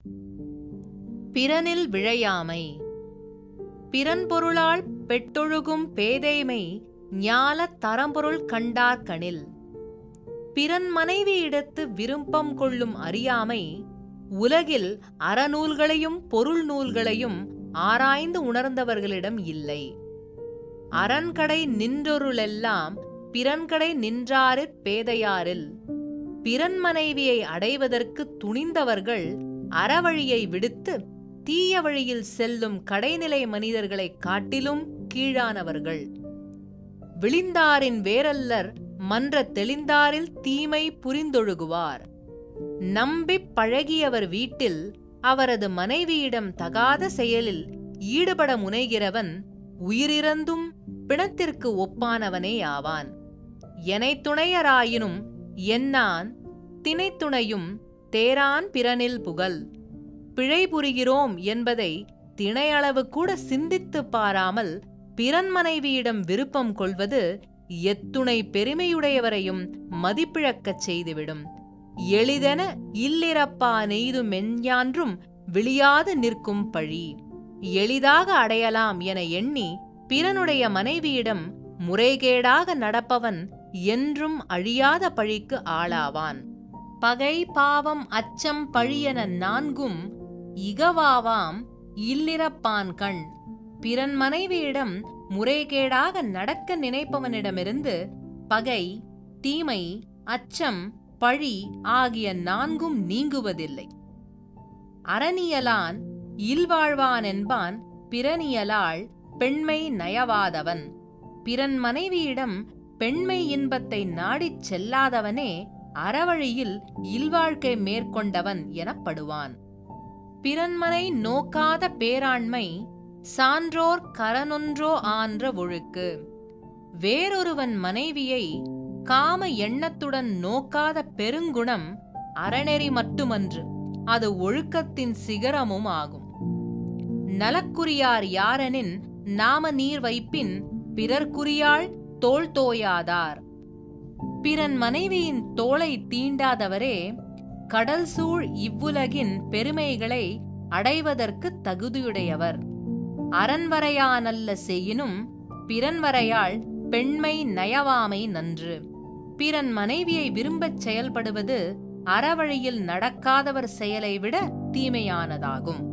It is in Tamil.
பிறனில் விழையாமை பிறன் பொருளால் பெட்டொழுகும் பேதைமை ஞாலத் தரம்பொருள் கண்டார்கணில் பிறன் மனைவியிடத்து விருப்பம் கொள்ளும் அறியாமை உலகில் அறநூல்களையும் பொருள் நூல்களையும் ஆராய்ந்து உணர்ந்தவர்களிடம் இல்லை அரண்கடை நின்றொருளெல்லாம் பிறன்கடை நின்றாரிற் பேதையாரில் பிறன் மனைவியை அடைவதற்கு துணிந்தவர்கள் அறவழியை விடுத்து தீய வழியில் செல்லும் கடைநிலை மனிதர்களைக் காட்டிலும் கீழானவர்கள் விழிந்தாரின் வேரல்லர் மன்ற தெளிந்தாரில் தீமை புரிந்தொழுகுவார் நம்பிப் பழகியவர் வீட்டில் அவரது மனைவியிடம் தகாத செயலில் ஈடுபட முனைகிறவன் உயிரிறந்தும் பிணத்திற்கு ஒப்பானவனே ஆவான் எனைத் துணையராயினும் என்னான் தினைத்துணையும் தேரான் பிறனில் புகழ் பிழை புரிகிறோம் என்பதை திணையளவு கூட சிந்தித்துப் பாராமல் பிறன் மனைவியிடம் விருப்பம் கொள்வது எத்துணை பெருமையுடையவரையும் மதிப்பிழக்கச் செய்துவிடும் எளிதென இல்லிறப்பா நெய்து மெஞ்ஞான்றும் விழியாது நிற்கும் பழி எளிதாக அடையலாம் என எண்ணி பிறனுடைய மனைவியிடம் முறைகேடாக நடப்பவன் என்றும் அழியாத பழிக்கு ஆளாவான் பகை பாவம் அச்சம் பழியென நான்கும் இகவாவாம் இல்லிறப்பான் கண் பிறன் மனைவியிடம் முறைகேடாக நடக்க நினைப்பவனிடமிருந்து பகை தீமை அச்சம் பழி ஆகிய நான்கும் நீங்குவதில்லை அறனியலான் இல்வாழ்வான் என்பான் பிறனியலாள் பெண்மை நயவாதவன் பிறன் மனைவியிடம் பெண்மை இன்பத்தை நாடிச் செல்லாதவனே அறவழியில் இல்வாழ்க்கை மேற்கொண்டவன் எனப்படுவான் பிறன்மனை நோக்காத பேராண்மை சான்றோர் கரனொன்றோ ஆன்ற ஒழுக்கு வேறொருவன் மனைவியை காம எண்ணத்துடன் நோக்காத பெருங்குணம் அறநெறி மட்டுமன்று அது ஒழுக்கத்தின் சிகரமும் ஆகும் நலக்குரியார் யாரெனின் நாம நீர் வைப்பின் பிறர்க்குரியாள் தோள் தோயாதார் பிறன் மனைவியின் தோளை தீண்டாதவரே கடல் சூழ் இவ்வுலகின் பெருமைகளை அடைவதற்கு தகுதியுடையவர் அரண்வரையானல்ல செய்யினும் பிறன்வரையால் பெண்மை நயவாமை நன்று பிறன் மனைவியை விரும்பச் செயல்படுவது அறவழியில் நடக்காதவர் செயலை விட தீமையானதாகும்